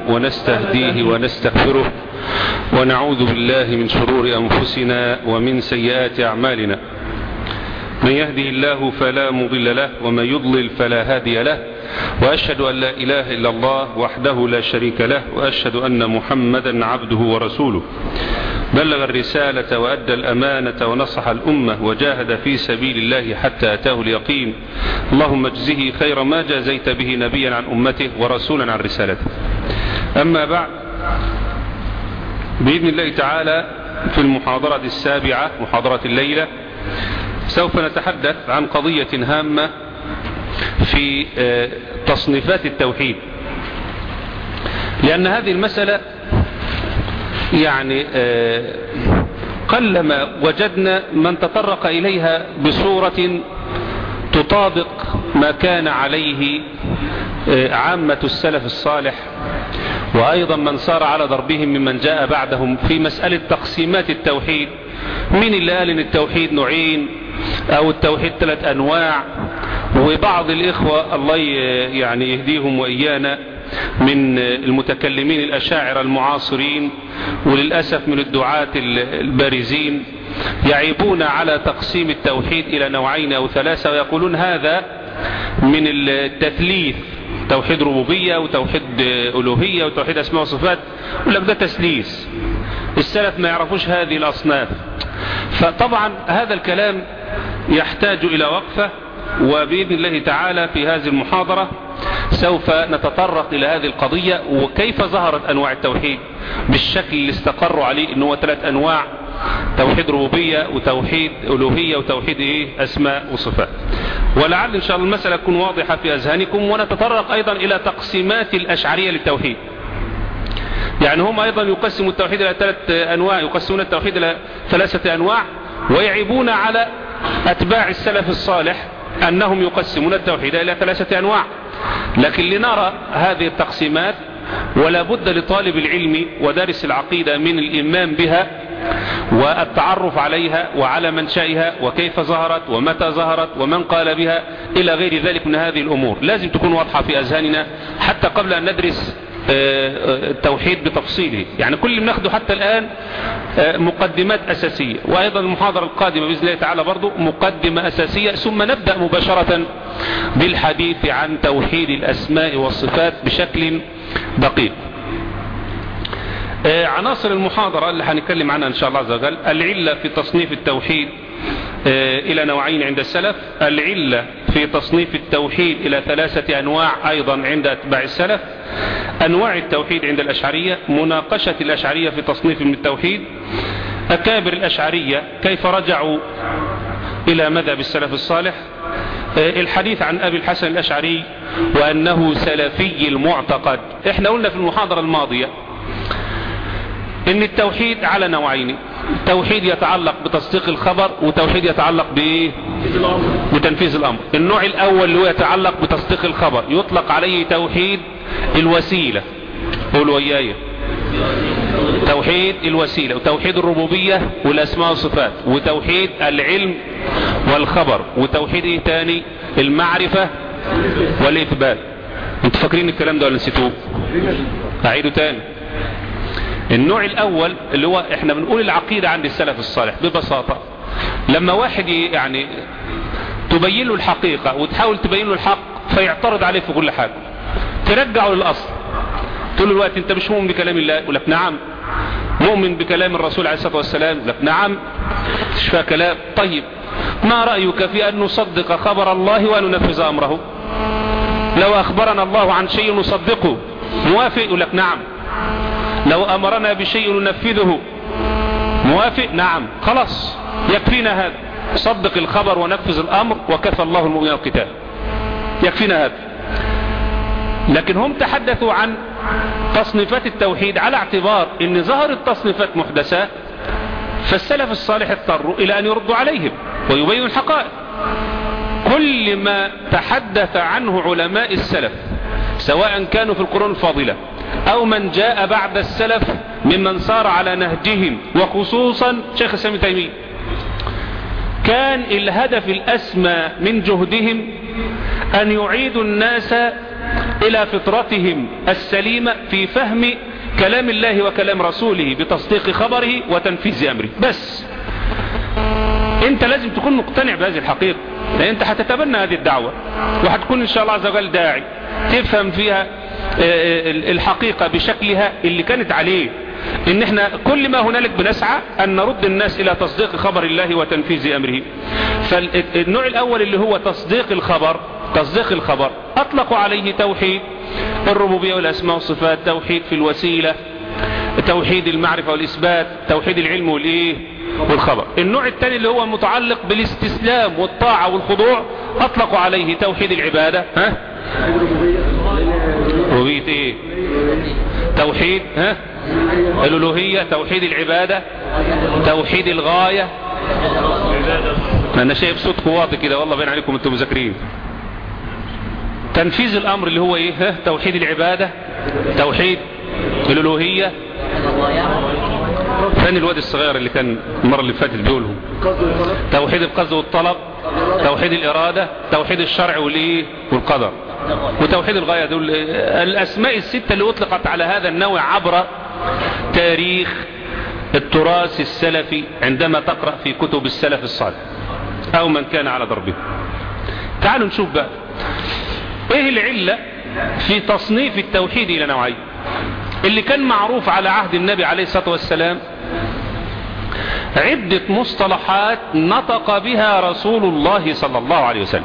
ونستهديه ونستغفره ونعوذ بالله من شرور أنفسنا ومن سيئات أعمالنا من يهده الله فلا مضل له ومن يضلل فلا هادي له وأشهد أن لا إله إلا الله وحده لا شريك له وأشهد أن محمدا عبده ورسوله بلغ الرسالة وأدى الأمانة ونصح الأمة وجاهد في سبيل الله حتى أتاه اليقين اللهم اجزه خير ما جازيت به نبيا عن أمته ورسولا عن رسالته أما بعد بإذن الله تعالى في المحاضرة السابعة محاضرة الليلة سوف نتحدث عن قضية هامة في تصنيفات التوحيد لأن هذه المسألة يعني قلما وجدنا من تطرق إليها بصورة تطابق ما كان عليه عامة السلف الصالح وأيضا من صار على ضربهم ممن جاء بعدهم في مسألة تقسيمات التوحيد من اللي قال ان التوحيد نوعين او التوحيد ثلاث انواع وبعض الاخوة الله يعني يهديهم وايانا من المتكلمين الاشاعرة المعاصرين وللأسف من الدعاة البارزين يعيبون على تقسيم التوحيد الى نوعين او ثلاثة ويقولون هذا من التثليث توحيد ربوبية وتوحيد ألوهية وتوحيد أسماء وصفات يقول لك ده تسليس السلف ما يعرفوش هذه الأصناف فطبعا هذا الكلام يحتاج إلى وقفة وبإذن الله تعالى في هذه المحاضرة سوف نتطرق إلى هذه القضية وكيف ظهرت أنواع التوحيد بالشكل اللي استقروا عليه أنه ثلاث أنواع توحيد ربوبية وتوحيد ألوهية وتوحيد إيه أسماء وصفات ولعل إن شاء الله المسألة تكون واضحة في أذهانكم ونتطرق أيضا إلى تقسيمات الأشعرية للتوحيد يعني هم أيضا يقسموا التوحيد إلى ثلاث أنواع يقسمون التوحيد إلى ثلاثة أنواع ويعيبون على أتباع السلف الصالح أنهم يقسمون التوحيد إلى ثلاثة أنواع لكن لنرى هذه التقسيمات ولا بد لطالب العلم ودارس العقيدة من الإمام بها والتعرف عليها وعلى منشأها وكيف ظهرت ومتى ظهرت ومن قال بها إلى غير ذلك من هذه الأمور لازم تكون واضحة في أذهاننا حتى قبل أن ندرس التوحيد بتفصيله يعني كل اللي بناخده حتى الآن مقدمات أساسية وأيضا المحاضرة القادمة بإذن الله تعالى برضو مقدمة أساسية ثم نبدأ مباشرة بالحديث عن توحيد الأسماء والصفات بشكل دقيق عناصر المحاضرة اللي هنتكلم عنها إن شاء الله عز وجل العلة في تصنيف التوحيد إلى نوعين عند السلف العلة في تصنيف التوحيد إلى ثلاثة أنواع أيضا عند أتباع السلف أنواع التوحيد عند الأشعرية مناقشة الأشعرية في تصنيف من التوحيد أكابر الأشعرية كيف رجعوا إلى مذهب السلف الصالح الحديث عن أبي الحسن الأشعري وأنه سلفي المعتقد احنا قلنا في المحاضرة الماضية ان التوحيد على نوعين توحيد يتعلق بتصديق الخبر وتوحيد يتعلق بايه بتنفيذ الامر النوع الاول اللي هو يتعلق بتصديق الخبر يطلق عليه توحيد الوسيلة قولوا وياي توحيد الوسيلة وتوحيد الربوبية والاسماء والصفات وتوحيد العلم والخبر وتوحيد ايه تاني المعرفة والاثبات انتوا فاكرين الكلام ده ولا نسيتوه اعيده تاني النوع الاول اللي هو احنا بنقول العقيدة عند السلف الصالح ببساطة لما واحد يعني تبين له الحقيقة وتحاول تبين له الحق فيعترض عليه في كل حاجة ترجعه للاصل تقول له الوقت انت مش مؤمن بكلام الله يقول لك نعم مؤمن بكلام الرسول عليه الصلاة والسلام يقول لك نعم تشفى كلام طيب ما رأيك في ان نصدق خبر الله وان ننفذ امره لو اخبرنا الله عن شيء نصدقه موافق يقول لك نعم لو امرنا بشيء ننفذه موافق نعم خلاص يكفينا هذا صدق الخبر ونفذ الامر وكفى الله المؤمنين القتال يكفينا هذا لكن هم تحدثوا عن تصنيفات التوحيد على اعتبار ان ظهرت تصنيفات محدثات فالسلف الصالح اضطروا الى ان يردوا عليهم ويبينوا الحقائق كل ما تحدث عنه علماء السلف سواء كانوا في القرون الفاضلة او من جاء بعد السلف ممن صار على نهجهم وخصوصا شيخ الاسلام تيمية كان الهدف الاسمى من جهدهم ان يعيدوا الناس إلى فطرتهم السليمة في فهم كلام الله وكلام رسوله بتصديق خبره وتنفيذ أمره بس انت لازم تكون مقتنع بهذه الحقيقة لان انت هتتبنى هذه الدعوة وهتكون ان شاء الله عز وجل داعي تفهم فيها الحقيقة بشكلها اللي كانت عليه ان احنا كل ما هنالك بنسعى ان نرد الناس الى تصديق خبر الله وتنفيذ امره فالنوع الاول اللي هو تصديق الخبر تصديق الخبر اطلقوا عليه توحيد الربوبية والاسماء والصفات توحيد في الوسيلة توحيد المعرفة والإثبات توحيد العلم والإيه والخبر النوع الثاني اللي هو متعلق بالاستسلام والطاعة والخضوع أطلقوا عليه توحيد العبادة ها ربوبية إيه توحيد ها الألوهية توحيد العبادة توحيد الغاية أنا شايف صوتكم واطي كده والله بين عليكم أنتم مذاكرين تنفيذ الأمر اللي هو إيه ها توحيد العبادة توحيد الألوهية ثاني الواد الصغير اللي كان المرة اللي فاتت بيقولهم توحيد القصد والطلب توحيد الإرادة توحيد الشرع والإيه والقدر وتوحيد الغاية دول الأسماء الستة اللي أطلقت على هذا النوع عبر تاريخ التراث السلفي عندما تقرأ في كتب السلف الصالح أو من كان على ضربه تعالوا نشوف بقى ايه العلة في تصنيف التوحيد الى نوعين اللي كان معروف على عهد النبي عليه الصلاة والسلام عدة مصطلحات نطق بها رسول الله صلى الله عليه وسلم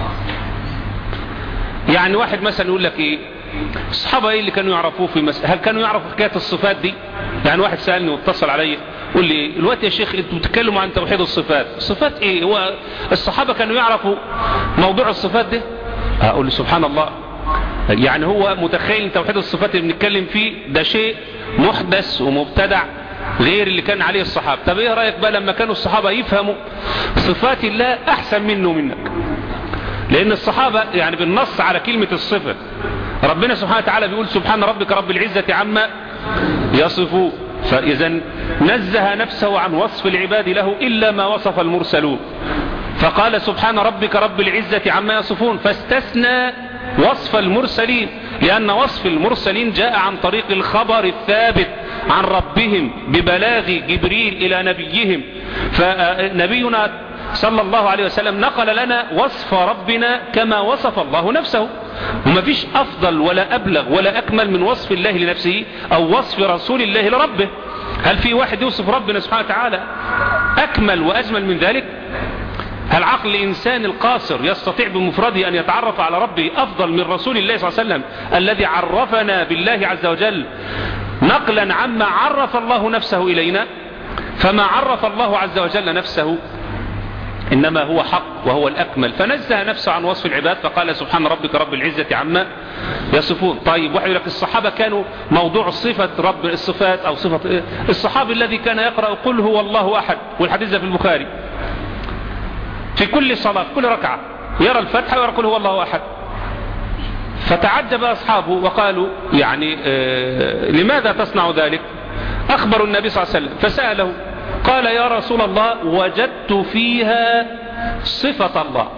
يعني واحد مثلا يقول لك ايه الصحابة ايه اللي كانوا يعرفوه في مس... هل كانوا يعرفوا حكاية الصفات دي يعني واحد سألني واتصل علي قول لي الوقت يا شيخ انتوا بتتكلموا عن توحيد الصفات الصفات ايه هو الصحابة كانوا يعرفوا موضوع الصفات ده اقول له سبحان الله يعني هو متخيل ان توحيد الصفات اللي بنتكلم فيه ده شيء محدث ومبتدع غير اللي كان عليه الصحابة طب ايه رأيك بقى لما كانوا الصحابة يفهموا صفات الله احسن منه ومنك لان الصحابة يعني بالنص على كلمة الصفة ربنا سبحانه وتعالى بيقول سبحان ربك رب العزة عما يصفون فاذا نزه نفسه عن وصف العباد له الا ما وصف المرسلون فقال سبحان ربك رب العزة عما يصفون فاستثنى وصف المرسلين لأن وصف المرسلين جاء عن طريق الخبر الثابت عن ربهم ببلاغ جبريل إلى نبيهم فنبينا صلى الله عليه وسلم نقل لنا وصف ربنا كما وصف الله نفسه وما فيش أفضل ولا أبلغ ولا أكمل من وصف الله لنفسه أو وصف رسول الله لربه هل في واحد يوصف ربنا سبحانه وتعالى أكمل وأجمل من ذلك هل عقل الإنسان القاصر يستطيع بمفرده أن يتعرف على ربه أفضل من رسول الله صلى الله عليه وسلم الذي عرفنا بالله عز وجل نقلا عما عرف الله نفسه إلينا فما عرف الله عز وجل نفسه إنما هو حق وهو الأكمل فنزه نفسه عن وصف العباد فقال سبحان ربك رب العزة عما يصفون طيب واحد لك الصحابة كانوا موضوع صفة رب الصفات أو صفة الصحابي الذي كان يقرأ قل هو الله أحد والحديث في البخاري في كل صلاة في كل ركعة يرى الفتحة ويقول هو الله أحد فتعجب أصحابه وقالوا يعني آه لماذا تصنع ذلك أخبروا النبي صلى الله عليه وسلم فسأله قال يا رسول الله وجدت فيها صفة الله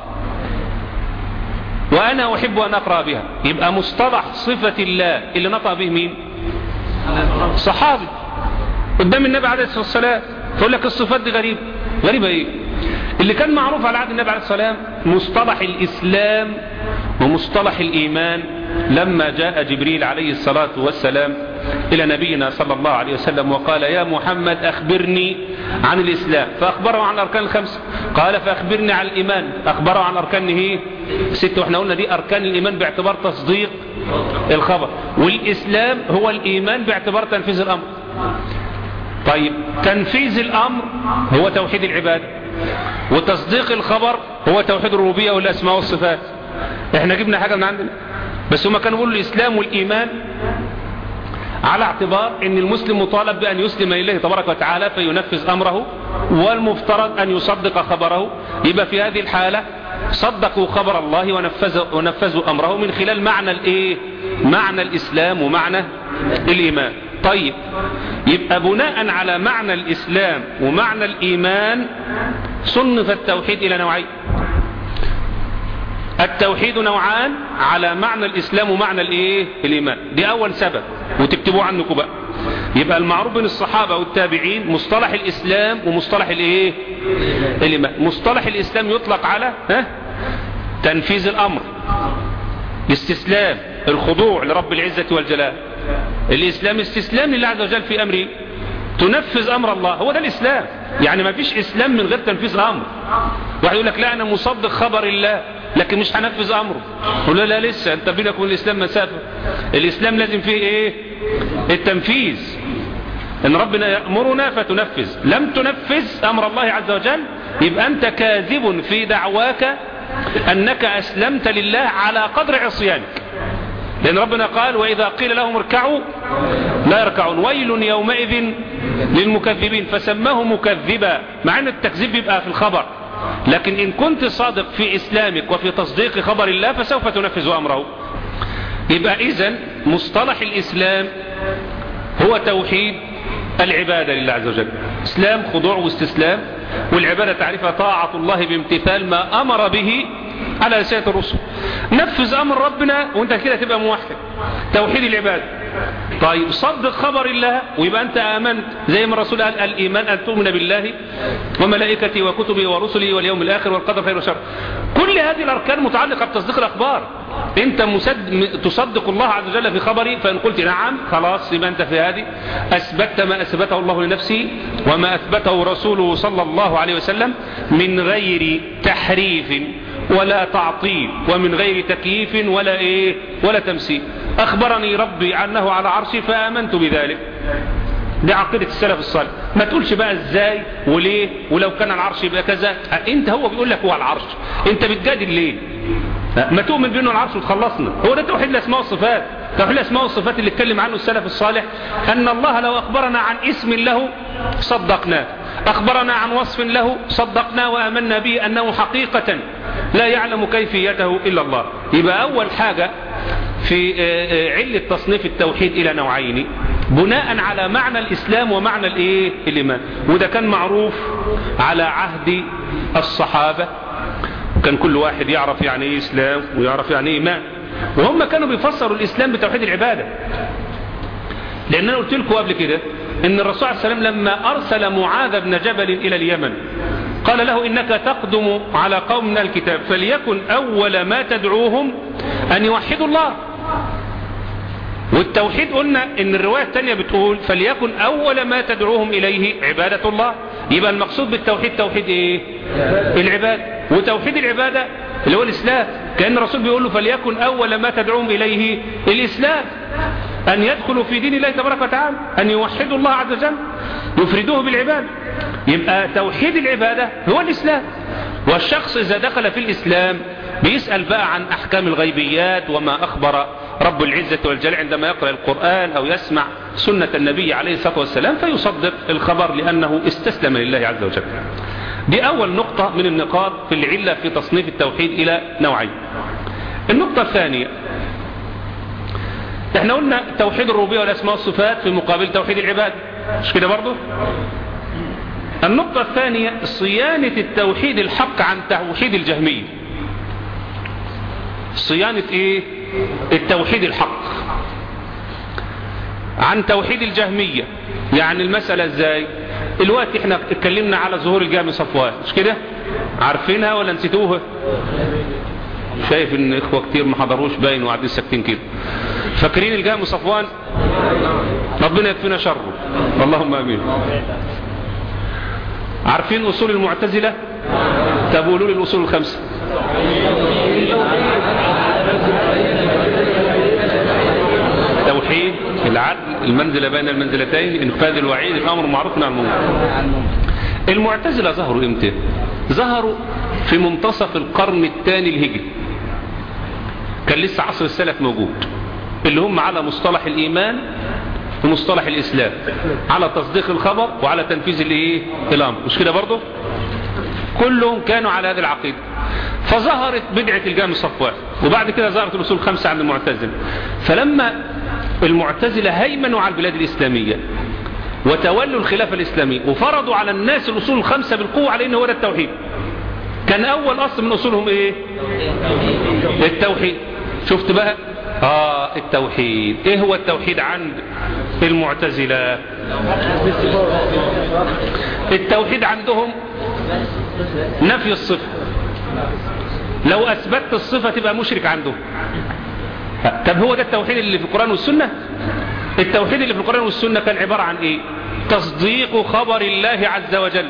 وأنا أحب أن أقرأ بها يبقى مصطلح صفة الله اللي نطق به مين صحابي قدام النبي عليه الصلاة والسلام فقول لك الصفات دي غريبة غريبة ايه اللي كان معروف على عهد النبي عليه الصلاة والسلام مصطلح الإسلام ومصطلح الإيمان لما جاء جبريل عليه الصلاة والسلام إلى نبينا صلى الله عليه وسلم وقال يا محمد أخبرني عن الإسلام فأخبره عن الأركان الخمسة قال فأخبرني عن الإيمان أخبره عن أركانه ست وإحنا قلنا دي أركان الإيمان باعتبار تصديق الخبر والإسلام هو الإيمان باعتبار تنفيذ الأمر طيب تنفيذ الأمر هو توحيد العباد وتصديق الخبر هو توحيد الربوبية والأسماء والصفات احنا جبنا حاجة من عندنا بس هما كانوا بيقولوا الإسلام والإيمان على اعتبار ان المسلم مطالب بأن يسلم إليه تبارك وتعالى فينفذ أمره والمفترض أن يصدق خبره يبقى في هذه الحالة صدقوا خبر الله ونفذوا, ونفذوا أمره من خلال معنى الإيه معنى الإسلام ومعنى الإيمان طيب يبقى بناء على معنى الإسلام ومعنى الإيمان صنف التوحيد إلى نوعين التوحيد نوعان على معنى الإسلام ومعنى الإيه الإيمان دي أول سبب وتكتبوه عنكم بقى يبقى المعروف بين الصحابة والتابعين مصطلح الإسلام ومصطلح الإيه الإيمان مصطلح الإسلام يطلق على ها تنفيذ الأمر الاستسلام الخضوع لرب العزة والجلال الإسلام استسلام لله عز وجل في أمره تنفذ أمر الله هو ده الإسلام يعني ما فيش إسلام من غير تنفيذ أمر واحد يقول لك لا أنا مصدق خبر الله لكن مش هنفذ أمره يقول له لا لسه أنت بينك وبين الإسلام مسافة الإسلام لازم فيه إيه التنفيذ إن ربنا يأمرنا فتنفذ لم تنفذ أمر الله عز وجل يبقى أنت كاذب في دعواك أنك أسلمت لله على قدر عصيانك لأن ربنا قال وإذا قيل لهم اركعوا لا يركعون ويل يومئذ للمكذبين فسماه مكذبا مع أن التكذيب يبقى في الخبر لكن إن كنت صادق في إسلامك وفي تصديق خبر الله فسوف تنفذ أمره يبقى إذن مصطلح الإسلام هو توحيد العبادة لله عز وجل اسلام خضوع واستسلام والعبادة تعرفها طاعة الله بامتثال ما أمر به على لسانة الرسل نفذ أمر ربنا وانت كده تبقى موحد توحيد العبادة طيب صدق خبر الله ويبقى أنت آمنت زي ما الرسول قال الإيمان أن تؤمن بالله وملائكته وكتبه ورسله واليوم الآخر والقدر خير وشر كل هذه الأركان متعلقة بتصديق الأخبار أنت مسد... تصدق الله عز وجل في خبري فإن قلت نعم خلاص يبقى أنت في هذه أثبتت ما أثبته الله لنفسه وما أثبته رسوله صلى الله عليه وسلم من غير تحريف ولا تعطيل ومن غير تكييف ولا إيه ولا تمثيل أخبرني ربي أنه على عرشي فآمنت بذلك دي عقيدة السلف الصالح ما تقولش بقى ازاي وليه ولو كان العرش يبقى كذا انت هو بيقول لك هو العرش انت بتجادل ليه ما تؤمن بانه العرش وتخلصنا هو ده توحيد الاسماء والصفات توحيد الاسماء والصفات اللي اتكلم عنه السلف الصالح ان الله لو اخبرنا عن اسم له صدقناه اخبرنا عن وصف له صدقناه وامنا به انه حقيقة لا يعلم كيفيته الا الله يبقى اول حاجة في علة تصنيف التوحيد الى نوعين بناء على معنى الإسلام ومعنى الإيه؟ الإيمان وده كان معروف على عهد الصحابة وكان كل واحد يعرف يعني إيه إسلام ويعرف يعني إيه إيمان وهم كانوا بيفسروا الإسلام بتوحيد العبادة لأن أنا قلت لكم قبل كده إن الرسول عليه السلام لما أرسل معاذ بن جبل إلى اليمن قال له إنك تقدم على قوم من الكتاب فليكن أول ما تدعوهم أن يوحدوا الله والتوحيد قلنا ان الرواية الثانية بتقول فليكن اول ما تدعوهم اليه عبادة الله يبقى المقصود بالتوحيد توحيد ايه العبادة وتوحيد العبادة اللي هو الاسلام كأن الرسول بيقول له فليكن اول ما تدعوهم اليه الاسلام ان يدخلوا في دين الله تبارك وتعالى ان يوحدوا الله عز وجل يفردوه بالعبادة يبقى توحيد العبادة هو الاسلام والشخص اذا دخل في الاسلام بيسأل بقى عن أحكام الغيبيات وما أخبر رب العزة والجلال عندما يقرأ القرآن أو يسمع سنة النبي عليه الصلاة والسلام فيصدق الخبر لأنه استسلم لله عز وجل دي أول نقطة من النقاط في العلة في تصنيف التوحيد إلى نوعين النقطة الثانية احنا قلنا توحيد الربوبية والأسماء والصفات في مقابل توحيد العباد مش كده برضه النقطة الثانية صيانة التوحيد الحق عن توحيد الجهمية صيانة ايه التوحيد الحق عن توحيد الجهمية يعني المسألة ازاي الوقت احنا اتكلمنا على ظهور الجامع صفوان مش كده عارفينها ولا نسيتوها شايف ان اخوة كتير ما حضروش باين وقاعدين ساكتين كده فاكرين الجامع صفوان ربنا يكفينا شره اللهم امين عارفين اصول المعتزلة طب قولوا لي الاصول الخمسه توحيد العدل المنزلة بين المنزلتين انفاذ الوعيد الامر معروف عن المنكر المعتزلة ظهروا امتى ظهروا في منتصف القرن الثاني الهجري كان لسه عصر السلف موجود اللي هم على مصطلح الايمان ومصطلح الاسلام على تصديق الخبر وعلى تنفيذ الايه الامر مش كده برضه كلهم كانوا على هذه العقيده فظهرت بدعة الجامع الصفوان وبعد كده ظهرت الأصول الخمسة عند المعتزلة فلما المعتزلة هيمنوا على البلاد الإسلامية وتولوا الخلافة الإسلامية وفرضوا على الناس الأصول الخمسة بالقوة على إنه هو ده التوحيد كان أول أصل من أصولهم إيه التوحيد شفت بقى اه التوحيد ايه هو التوحيد عند المعتزلة التوحيد عندهم نفي الصفة لو اثبتت الصفة تبقى مشرك عندهم طب هو ده التوحيد اللي في القرآن والسنة التوحيد اللي في القرآن والسنة كان عبارة عن ايه تصديق خبر الله عز وجل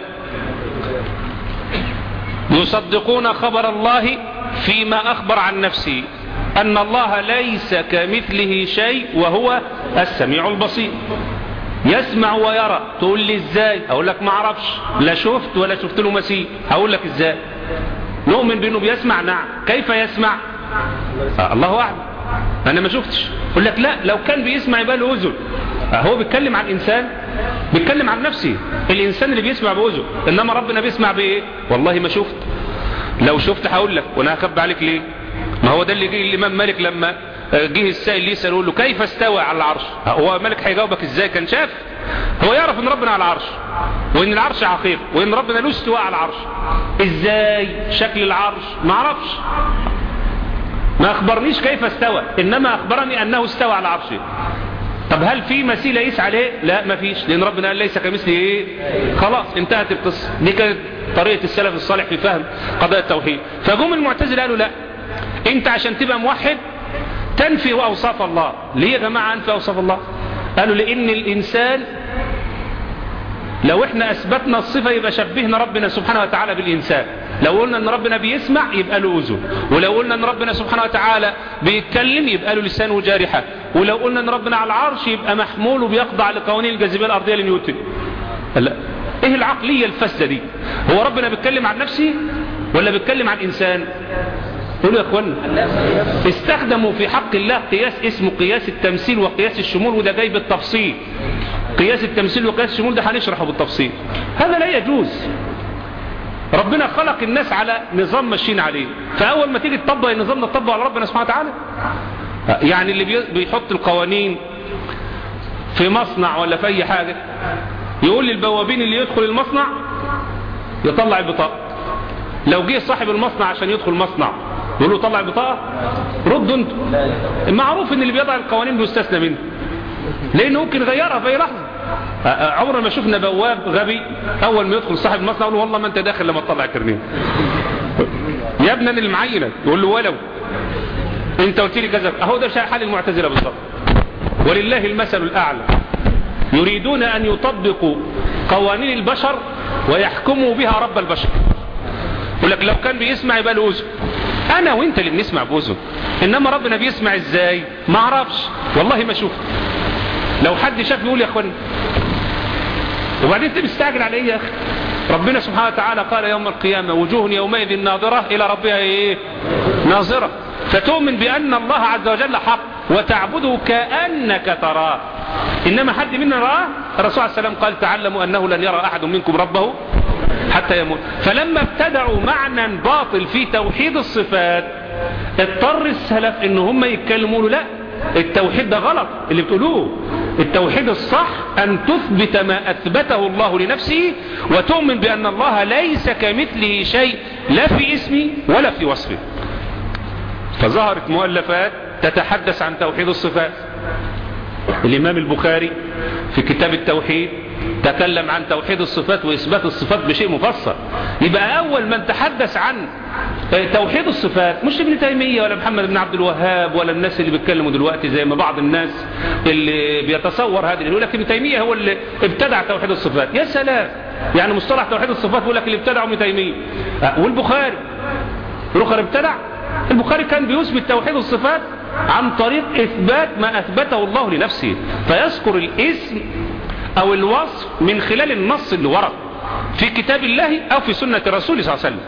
يصدقون خبر الله فيما أخبر عن نفسه أن الله ليس كمثله شيء وهو السميع البصير يسمع ويرى تقول لي ازاي اقول لك ما اعرفش لا شفت ولا شفت له مسيح هقول لك ازاي نؤمن بانه بيسمع نعم كيف يسمع آه الله اعلم انا ما شفتش اقول لك لا لو كان بيسمع يبقى له اذن آه هو بيتكلم عن انسان بيتكلم عن نفسه الانسان اللي بيسمع باذن انما ربنا بيسمع بايه والله ما شفت لو شفت هقول لك وانا هخبي عليك ليه ما هو ده اللي جه الامام مالك لما جه السائل يسال يقول له كيف استوى على العرش هو مالك هيجاوبك ازاي كان شاف هو يعرف ان ربنا على العرش وان العرش عقيق وان ربنا له استواء على العرش ازاي شكل العرش ما اعرفش ما اخبرنيش كيف استوى انما اخبرني انه استوى على عرشه طب هل في مثيل يقيس عليه لا ما فيش لان ربنا قال ليس كمثله ايه خلاص انتهت القصه دي كانت طريقه السلف الصالح في فهم قضايا التوحيد فجم المعتزله قالوا لا انت عشان تبقى موحد تنفي اوصاف الله ليه يا جماعه انفي اوصاف الله قالوا لان الانسان لو احنا اثبتنا الصفة يبقى شبهنا ربنا سبحانه وتعالى بالانسان لو قلنا ان ربنا بيسمع يبقى له اذن ولو قلنا ان ربنا سبحانه وتعالى بيتكلم يبقى له لسان وجارحة ولو قلنا ان ربنا على العرش يبقى محمول وبيخضع لقوانين الجاذبية الارضية لنيوتن لا ايه العقلية الفاسدة دي هو ربنا بيتكلم عن نفسه ولا بيتكلم عن انسان قولوا يا اخوانا استخدموا في حق الله قياس اسمه قياس التمثيل وقياس الشمول وده جاي بالتفصيل قياس التمثيل وقياس الشمول ده هنشرحه بالتفصيل هذا لا يجوز ربنا خلق الناس على نظام ماشيين عليه فاول ما تيجي تطبق النظام ده تطبق على ربنا سبحانه وتعالى يعني اللي بيحط القوانين في مصنع ولا في اي حاجة يقول للبوابين اللي يدخل المصنع يطلع البطاقة لو جه صاحب المصنع عشان يدخل مصنع يقول له طلع البطاقة ردوا انتوا معروف ان اللي بيضع القوانين بيستثنى منه لانه ممكن يغيرها في اي لحظه عمرنا ما شفنا بواب غبي اول ما يدخل صاحب المصنع يقول له والله ما انت داخل لما تطلع كرنيه يا ابني انا اللي معينك يقول له ولو انت قلت لي كذا اهو ده حال المعتزله بالظبط ولله المثل الاعلى يريدون ان يطبقوا قوانين البشر ويحكموا بها رب البشر يقول لك لو كان بيسمع يبقى له اذن انا وانت اللي بنسمع باذن انما ربنا بيسمع ازاي ما اعرفش والله ما شفت لو حد شاف يقول يا اخواني وبعدين انت مستعجل على ايه يا اخي ربنا سبحانه وتعالى قال يوم القيامة وجوه يومئذ ناظرة الى ربها ايه ناظرة فتؤمن بان الله عز وجل حق وتعبده كأنك تراه انما حد منا راه الرسول عليه السلام قال تعلموا انه لن يرى احد منكم ربه حتى يموت فلما ابتدعوا معنى باطل في توحيد الصفات اضطر السلف ان هم يتكلموا له لا التوحيد ده غلط اللي بتقولوه التوحيد الصح ان تثبت ما اثبته الله لنفسه وتؤمن بان الله ليس كمثله شيء لا في اسمه ولا في وصفه فظهرت مؤلفات تتحدث عن توحيد الصفات الامام البخاري في كتاب التوحيد تكلم عن توحيد الصفات وإثبات الصفات بشيء مفصل يبقى أول من تحدث عن توحيد الصفات مش ابن تيمية ولا محمد بن عبد الوهاب ولا الناس اللي بيتكلموا دلوقتي زي ما بعض الناس اللي بيتصور هذا يقول لك ابن تيمية هو اللي ابتدع توحيد الصفات يا سلام يعني مصطلح توحيد الصفات يقول لك اللي ابتدعه ابن تيمية والبخاري البخاري ابتدع البخاري كان بيثبت توحيد الصفات عن طريق إثبات ما أثبته الله لنفسه فيذكر الاسم او الوصف من خلال النص اللي ورد في كتاب الله او في سنة الرسول صلى الله عليه وسلم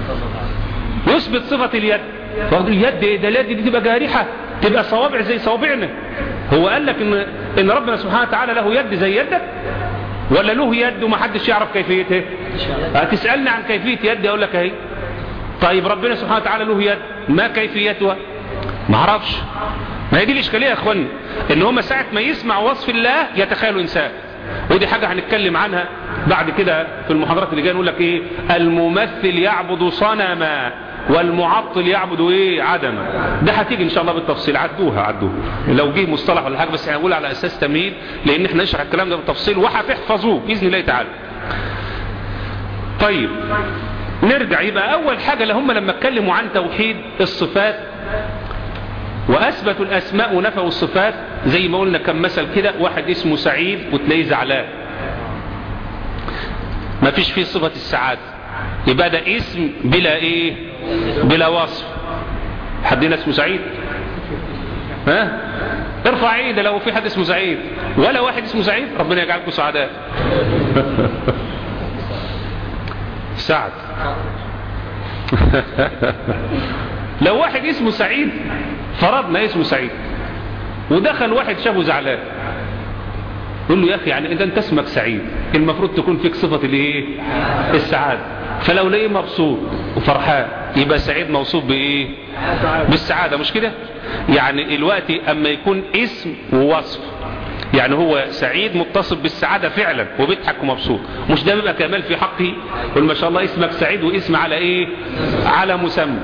يثبت صفة اليد فقد اليد ده اليد دي تبقى جارحة تبقى صوابع زي صوابعنا هو قال لك ان, إن ربنا سبحانه وتعالى له يد زي يدك ولا له يد ومحدش يعرف كيفيتها هتسألني عن كيفية يد اقول لك اهي طيب ربنا سبحانه وتعالى له يد ما كيفيتها ما اعرفش ما هي دي الاشكاليه يا اخواني ان هم ساعه ما يسمع وصف الله يتخيلوا انسان ودي حاجة هنتكلم عنها بعد كده في المحاضرات اللي جايه نقول لك ايه الممثل يعبد صنما والمعطل يعبد ايه عدما ده هتيجي ان شاء الله بالتفصيل عدوها عدوها لو جه مصطلح ولا حاجه بس هنقول على اساس تمهيد لان احنا نشرح الكلام ده بالتفصيل وهتحفظوه باذن الله تعالى طيب نرجع يبقى اول حاجه اللي هم لما اتكلموا عن توحيد الصفات واثبتوا الاسماء ونفوا الصفات زي ما قلنا كم مثل كده واحد اسمه سعيد وتلاقيه زعلان ما فيش فيه صفة السعادة يبقى ده اسم بلا ايه بلا وصف حدنا اسمه سعيد ها ارفع ايده لو في حد اسمه سعيد ولا واحد اسمه سعيد ربنا يجعلكم سعداء سعد لو واحد اسمه سعيد فرضنا اسمه سعيد ودخل واحد شافه زعلان يقول له يا اخي يعني اذا انت اسمك سعيد المفروض تكون فيك صفة الايه السعادة فلو لقيه مبسوط وفرحان يبقى سعيد موصوف بايه بالسعادة مش كده يعني الوقت اما يكون اسم ووصف يعني هو سعيد متصف بالسعادة فعلا وبيضحك ومبسوط مش ده بيبقى كمال في حقه يقول ما شاء الله اسمك سعيد واسم على ايه على مسمى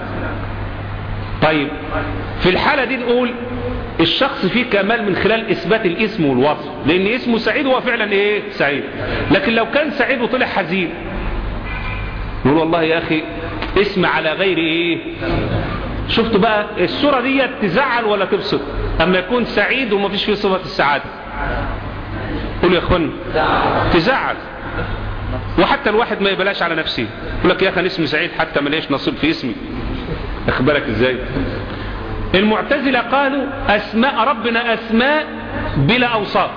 طيب في الحالة دي نقول الشخص فيه كمال من خلال اثبات الاسم والوصف لان اسمه سعيد هو فعلا ايه سعيد لكن لو كان سعيد وطلع حزين نقول والله يا اخي اسم على غير ايه شفتوا بقى الصورة دي تزعل ولا تبسط اما يكون سعيد وما فيش فيه صفة السعادة قولوا يا اخوان تزعل وحتى الواحد ما يبلاش على نفسه يقول لك يا اخي اسمي سعيد حتى ما ليش نصيب في اسمي اخبرك ازاي المعتزلة قالوا أسماء ربنا أسماء بلا أوصاف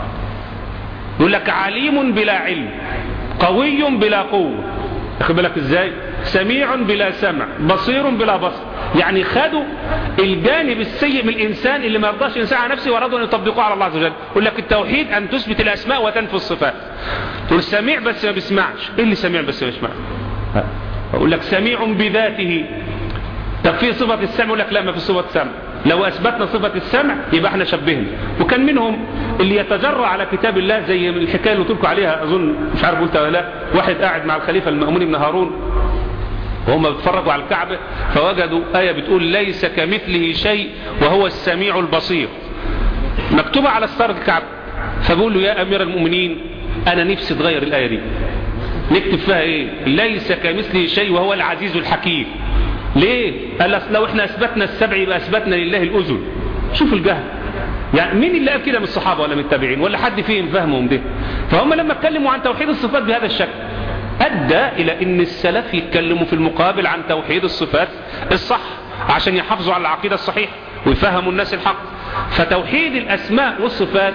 يقول لك عليم بلا علم قوي بلا قوة أخذ بالك إزاي سميع بلا سمع بصير بلا بصر يعني خدوا الجانب السيء من الإنسان اللي ما يرضاش الإنسان على نفسه وأرادوا أن يطبقوه على الله عز وجل يقول لك التوحيد أن تثبت الأسماء وتنفي الصفات تقول سميع بس ما بيسمعش إيه اللي سميع بس ما بيسمعش أقول لك سميع بذاته طب في صفة السمع يقول لك لا ما في صفة السمع لو أثبتنا صفة السمع يبقى احنا شبهنا وكان منهم اللي يتجرى على كتاب الله زي الحكاية اللي قلت عليها أظن مش عارف قلتها ولا لا واحد قاعد مع الخليفة المأمون بن هارون وهم بيتفرجوا على الكعبة فوجدوا آية بتقول ليس كمثله شيء وهو السميع البصير مكتوبة على ستار الكعبة فبقول له يا أمير المؤمنين أنا نفسي تغير الآية دي نكتب فيها إيه ليس كمثله شيء وهو العزيز الحكيم ليه قال لو احنا اثبتنا السبع يبقى اثبتنا لله الاذن شوف الجهل يعني مين اللي قال كده من الصحابه ولا من التابعين ولا حد فيهم فهمهم ده فهم لما اتكلموا عن توحيد الصفات بهذا الشكل ادى الى ان السلف يتكلموا في المقابل عن توحيد الصفات الصح عشان يحافظوا على العقيده الصحيحه ويفهموا الناس الحق فتوحيد الاسماء والصفات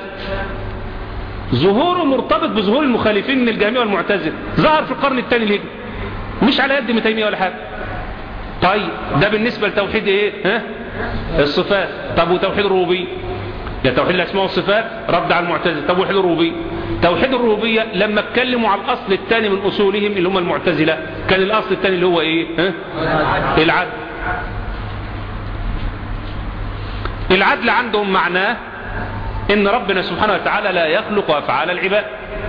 ظهوره مرتبط بظهور المخالفين من الجامعه والمعتزله ظهر في القرن الثاني الهجري مش على يد ابن تيميه ولا حاجه طيب ده بالنسبة لتوحيد ايه ها الصفات طب وتوحيد الربوبية يا توحيد الاسماء والصفات رد على المعتزله طب وحيد الربوبية توحيد الربوبية لما اتكلموا على الاصل الثاني من اصولهم اللي هم المعتزلة كان الاصل الثاني اللي هو ايه ها العدل العدل عندهم معناه ان ربنا سبحانه وتعالى لا يخلق افعال العباد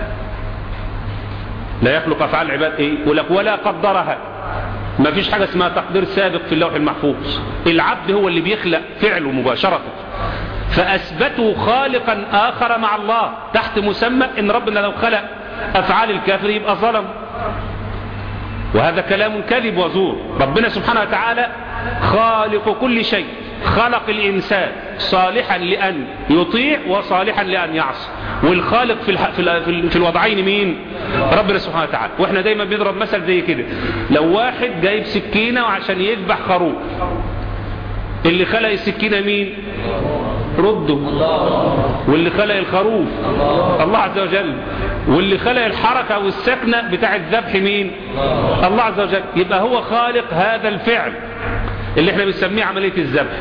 لا يخلق افعال العباد ايه ولك ولا قدرها ما فيش حاجة اسمها تقدير سابق في اللوح المحفوظ العبد هو اللي بيخلق فعله مباشرة فأثبتوا خالقا آخر مع الله تحت مسمى إن ربنا لو خلق أفعال الكافر يبقى ظلم وهذا كلام كذب وزور ربنا سبحانه وتعالى خالق كل شيء خلق الإنسان صالحا لأن يطيع وصالحا لأن يعصي والخالق في, الح... في, ال... في الوضعين مين ربنا سبحانه وتعالى واحنا دايما بنضرب مثل زي كده لو واحد جايب سكينة وعشان يذبح خروف اللي خلق السكينة مين رده واللي خلق الخروف الله عز وجل واللي خلق الحركة والسكنة بتاع الذبح مين الله عز وجل يبقى هو خالق هذا الفعل اللي احنا بنسميه عملية الذبح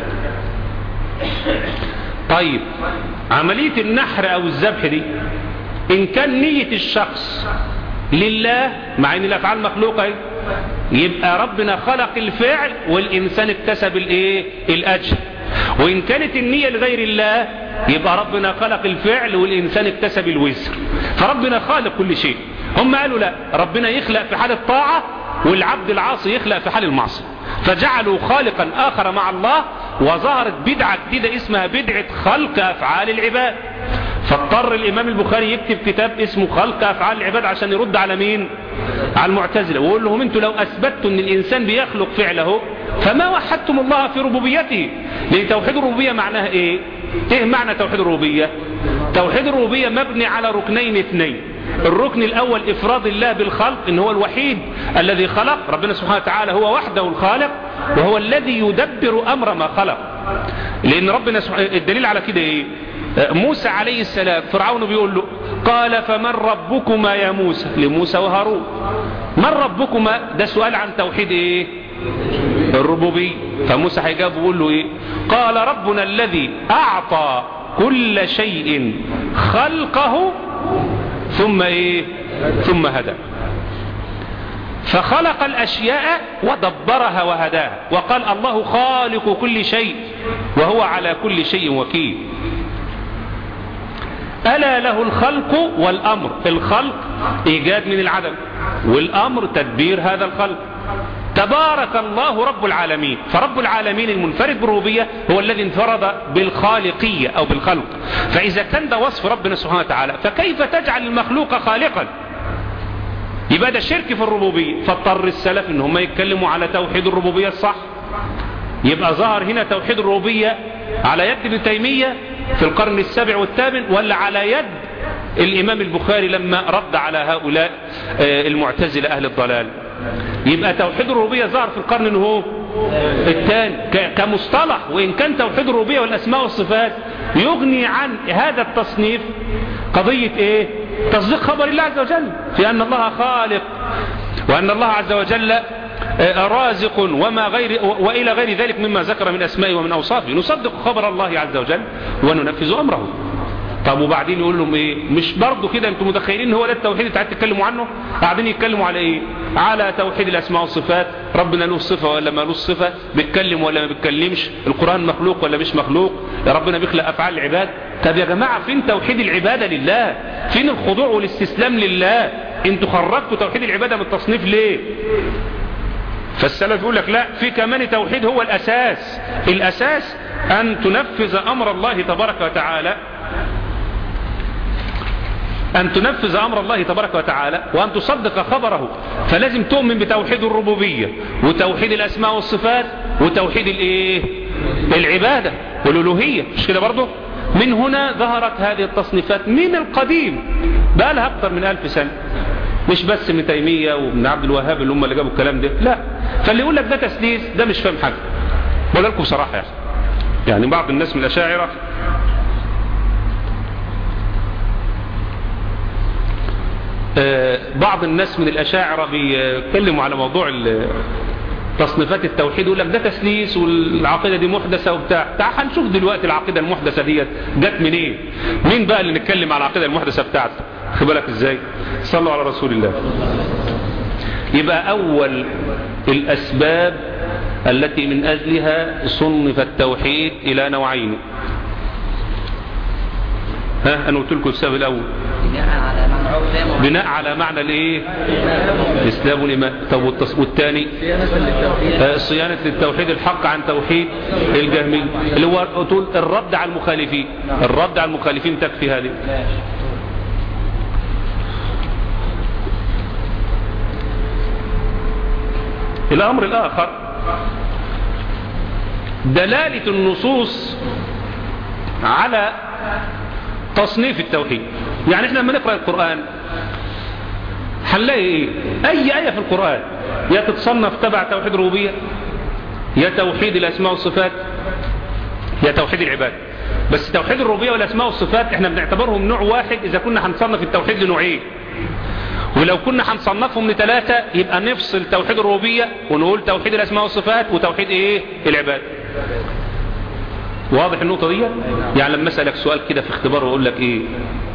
طيب عملية النحر او الذبح دي ان كان نية الشخص لله مع ان الافعال مخلوقة يبقى ربنا خلق الفعل والانسان اكتسب الايه الاجر وان كانت النية لغير الله يبقى ربنا خلق الفعل والانسان اكتسب الوزر فربنا خالق كل شيء هم قالوا لا ربنا يخلق في حالة طاعة والعبد العاصي يخلق في حال المعصية فجعلوا خالقا آخر مع الله وظهرت بدعة جديدة اسمها بدعة خلق أفعال العباد فاضطر الإمام البخاري يكتب كتاب اسمه خلق أفعال العباد عشان يرد على مين على المعتزلة ويقول لهم انتوا لو أثبتوا ان الإنسان بيخلق فعله فما وحدتم الله في ربوبيته لأن توحيد الربوبية معناها ايه ايه معنى توحيد الربوبية توحيد الربوبية مبني على ركنين اثنين الركن الأول إفراد الله بالخلق إن هو الوحيد الذي خلق ربنا سبحانه وتعالى هو وحده الخالق وهو الذي يدبر أمر ما خلق لأن ربنا سبحانه الدليل على كده إيه موسى عليه السلام فرعون بيقول له قال فمن ربكما يا موسى لموسى وهارون من ربكما ده سؤال عن توحيد ايه الربوبية فموسى هيجاوب ويقول له ايه قال ربنا الذي اعطى كل شيء خلقه ثم ايه ثم هدى فخلق الأشياء ودبرها وهداها وقال الله خالق كل شيء وهو على كل شيء وكيل ألا له الخلق والأمر الخلق إيجاد من العدم والأمر تدبير هذا الخلق تبارك الله رب العالمين فرب العالمين المنفرد بالربوبية هو الذي انفرد بالخالقية أو بالخلق فإذا كان ده وصف ربنا سبحانه وتعالى فكيف تجعل المخلوق خالقا يبقى ده شرك في الربوبية فاضطر السلف ان هم يتكلموا على توحيد الربوبية الصح يبقى ظهر هنا توحيد الربوبية على يد ابن تيمية في القرن السابع والثامن ولا على يد الإمام البخاري لما رد على هؤلاء المعتزلة أهل الضلال يبقى توحيد الربوبية ظهر في القرن هو الثاني كمصطلح وإن كان توحيد الربوبية والأسماء والصفات يغني عن هذا التصنيف قضية إيه تصديق خبر الله عز وجل في أن الله خالق وأن الله عز وجل رازق وما غير وإلى غير ذلك مما ذكر من أسمائه ومن أوصافه نصدق خبر الله عز وجل وننفذ أمره طب وبعدين يقول لهم ايه مش برضه كده انتم متخيلين ان هو ده التوحيد اللي قاعدين تتكلموا عنه قاعدين يتكلموا على ايه على توحيد الاسماء والصفات ربنا له صفه ولا ما له صفه بيتكلم ولا ما بيتكلمش القران مخلوق ولا مش مخلوق يا ربنا بيخلق افعال العباد طب يا جماعه فين توحيد العباده لله فين الخضوع والاستسلام لله انتوا خرجتوا توحيد العباده من التصنيف ليه فالسلف يقول لك لا في كمان توحيد هو الاساس الاساس ان تنفذ امر الله تبارك وتعالى أن تنفذ أمر الله تبارك وتعالى وأن تصدق خبره فلازم تؤمن بتوحيد الربوبية وتوحيد الأسماء والصفات وتوحيد الإيه؟ العبادة والألوهية مش كده برضه من هنا ظهرت هذه التصنيفات من القديم بقى لها أكثر من ألف سنة مش بس ابن تيمية وابن عبد الوهاب اللي هم اللي جابوا الكلام ده لا فاللي يقول لك ده تسليس ده مش فاهم حاجة بقول لكم بصراحة يعني يعني بعض الناس من الأشاعرة بعض الناس من الأشاعرة بيتكلموا على موضوع تصنيفات التوحيد يقول لك ده تسليس والعقيدة دي محدثة وبتاع تعال هنشوف دلوقتي العقيدة المحدثة ديت جت منين إيه؟ مين بقى اللي نتكلم على العقيدة المحدثة بتاعته خد بالك ازاي صلوا على رسول الله يبقى أول الأسباب التي من أجلها صنف التوحيد إلى نوعين ها أنا قلت لكم السبب الأول بناء على معنى الايه الاسلام والايمان طب والثاني صيانه للتوحيد الحق عن توحيد الجهمي اللي هو تقول الرد على المخالفين الرد على المخالفين تكفي هذه الامر الاخر دلاله النصوص على تصنيف التوحيد يعني احنا لما نقرأ القرآن هنلاقي ايه اي آية في القرآن يا تتصنف تبع توحيد الربوبية يا توحيد الاسماء والصفات يا توحيد العباد بس توحيد الربوبية والاسماء والصفات احنا بنعتبرهم نوع واحد اذا كنا هنصنف التوحيد لنوعين ولو كنا هنصنفهم لثلاثة يبقى نفصل توحيد الربوبية ونقول توحيد الاسماء والصفات وتوحيد ايه العباد واضح النقطة دي يعني لما اسألك سؤال كده في اختبار واقول لك ايه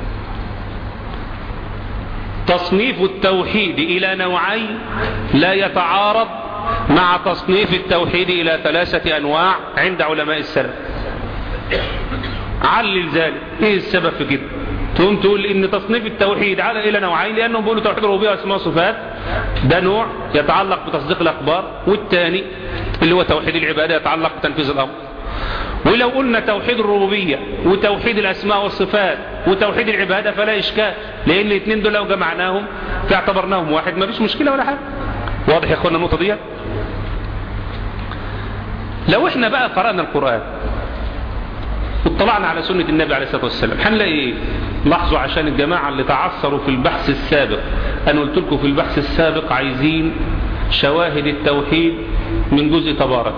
تصنيف التوحيد الى نوعين لا يتعارض مع تصنيف التوحيد الى ثلاثة انواع عند علماء السلف علل ذلك ايه السبب في كده تقوم تقول ان تصنيف التوحيد على الى نوعين لانهم بيقولوا توحيد الربوبيه واسماء وصفات ده نوع يتعلق بتصديق الاخبار والثاني اللي هو توحيد العباده يتعلق بتنفيذ الامر ولو قلنا توحيد الربوبيه وتوحيد الاسماء والصفات وتوحيد العباده فلا اشكال لان الاثنين دول لو جمعناهم فاعتبرناهم واحد ما فيش مشكله ولا حاجه واضح يا اخوانا النقطه دي لو احنا بقى قرانا القران واطلعنا على سنة النبي عليه الصلاة والسلام هنلاقي ايه لاحظوا عشان الجماعة اللي تعثروا في البحث السابق انا قلت لكم في البحث السابق عايزين شواهد التوحيد من جزء تبارك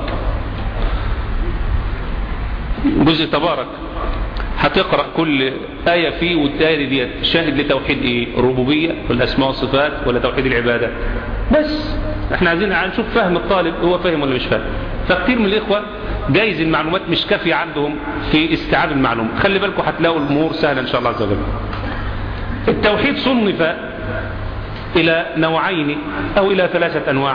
جزء تبارك هتقرأ كل آية فيه والآية دي شاهد لتوحيد ايه ربوبية ولا اسماء وصفات ولا توحيد العبادة بس احنا عايزين نشوف فهم الطالب هو فاهم ولا مش فاهم فكتير من الاخوة جايز المعلومات مش كافية عندهم في استيعاب المعلومة خلي بالكم هتلاقوا الامور سهلة ان شاء الله عز وجل التوحيد صنف الى نوعين او الى ثلاثة انواع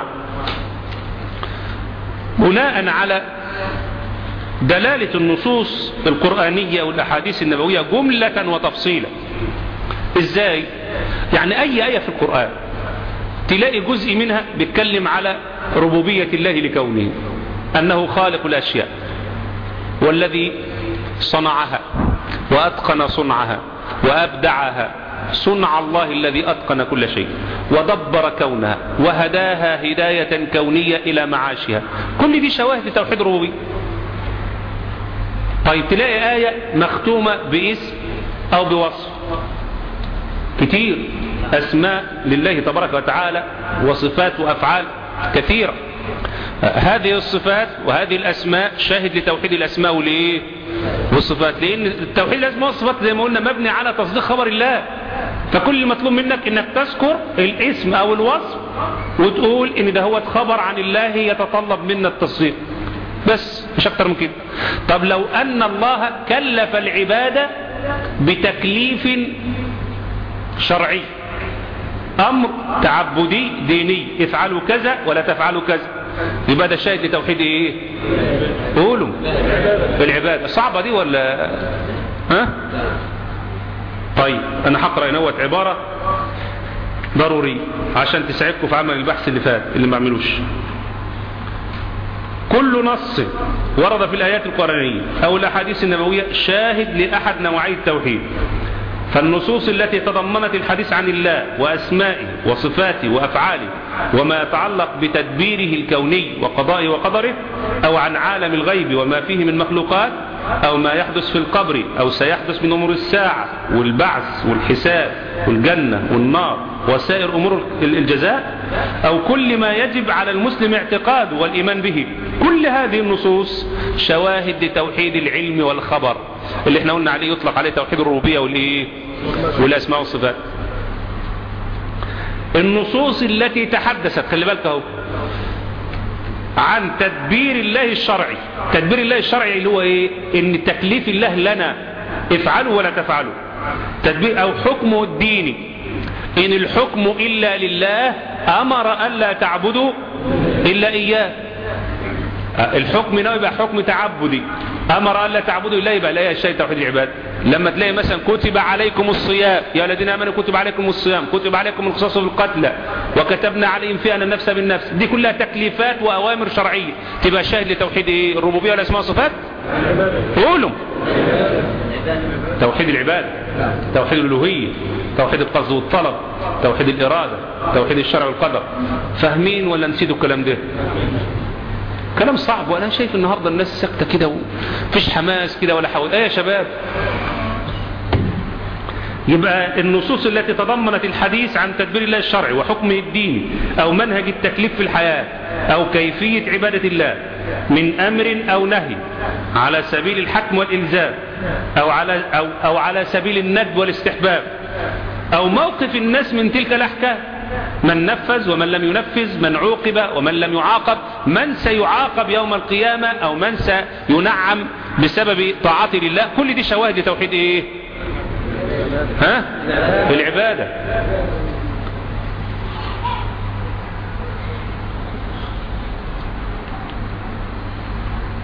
بناء على دلالة النصوص القرآنية والأحاديث النبوية جملة وتفصيلا ازاي يعني اي آية في القرآن تلاقي جزء منها بيتكلم على ربوبية الله لكونه أنه خالق الأشياء والذي صنعها وأتقن صنعها وأبدعها صنع الله الذي أتقن كل شيء ودبر كونها وهداها هداية كونية إلى معاشها كل دي شواهد توحيد الربوبية طيب تلاقي آية مختومة باسم أو بوصف كتير أسماء لله تبارك وتعالى وصفات وأفعال كثيرة هذه الصفات وهذه الأسماء شاهد لتوحيد الأسماء والإيه والصفات لأن توحيد الأسماء والصفات زي ما قلنا مبني على تصديق خبر الله فكل المطلوب منك انك تذكر الاسم او الوصف وتقول ان ده هو خبر عن الله يتطلب منا التصديق بس مش اكتر من كده طب لو ان الله كلف العبادة بتكليف شرعي امر تعبدي ديني افعلوا كذا ولا تفعلوا كذا يبقى ده شاهد لتوحيد ايه قولوا العبادة صعبة دي ولا ها طيب انا هقرأ نوت عبارة ضروري عشان تساعدكم في عمل البحث اللي فات اللي ما عملوش كل نص ورد في الآيات القرآنية أو الأحاديث النبوية شاهد لأحد نوعي التوحيد فالنصوص التي تضمنت الحديث عن الله وأسمائه وصفاته وأفعاله وما يتعلق بتدبيره الكوني وقضائه وقدره أو عن عالم الغيب وما فيه من مخلوقات أو ما يحدث في القبر أو سيحدث من أمور الساعة والبعث والحساب والجنة والنار وسائر أمور الجزاء أو كل ما يجب على المسلم اعتقاده والإيمان به كل هذه النصوص شواهد لتوحيد العلم والخبر اللي احنا قلنا عليه يطلق عليه توحيد الربوبية والإيه والأسماء والصفات النصوص التي تحدثت خلي بالك اهو عن تدبير الله الشرعي تدبير الله الشرعي اللي هو ايه ان تكليف الله لنا افعلوا ولا تفعلوا تدبير او حكمه الديني ان الحكم الا لله امر الا تعبدوا الا اياه الحكم هنا يبقى حكم تعبدي امر الا تعبدوا الا يبقى لا شيء توحيد العباد لما تلاقي مثلا كتب عليكم الصيام يا الذين امنوا كتب عليكم الصيام كتب عليكم القصاص في القتلى وكتبنا عليهم فيها النفس بالنفس دي كلها تكليفات واوامر شرعيه تبقى شاهد لتوحيد ايه الربوبيه والاسماء والصفات قولوا توحيد العباد توحيد الالوهيه توحيد القصد والطلب توحيد الاراده توحيد الشرع والقدر فاهمين ولا نسيتوا الكلام ده كلام صعب وانا شايف النهارده الناس ساكته كده ومفيش حماس كده ولا حول ايه يا شباب يبقى النصوص التي تضمنت الحديث عن تدبير الله الشرعي وحكمه الديني او منهج التكليف في الحياة او كيفية عبادة الله من امر او نهي على سبيل الحكم والالزام او على, أو, أو على سبيل الند والاستحباب او موقف الناس من تلك الاحكام من نفذ ومن لم ينفذ من عوقب ومن لم يعاقب من سيعاقب يوم القيامة او من سينعم بسبب طاعته لله كل دي شواهد لتوحيد ايه ها العبادة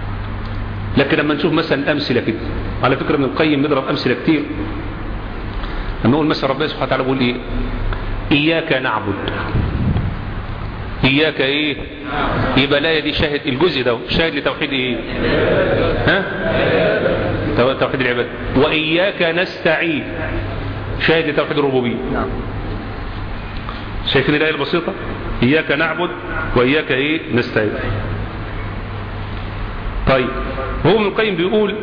لكن لما نشوف مثلا أمثلة كده على فكرة ابن القيم نضرب أمثلة كتير نقول مثلا ربنا سبحانه وتعالى بيقول ايه اياك نعبد اياك ايه يبقى لا دي شاهد الجزء ده شاهد لتوحيد ايه ها توحيد العباد واياك نستعين شاهد لتوحيد الربوبيه شايفين الايه البسيطه اياك نعبد واياك ايه نستعين طيب هو ابن القيم بيقول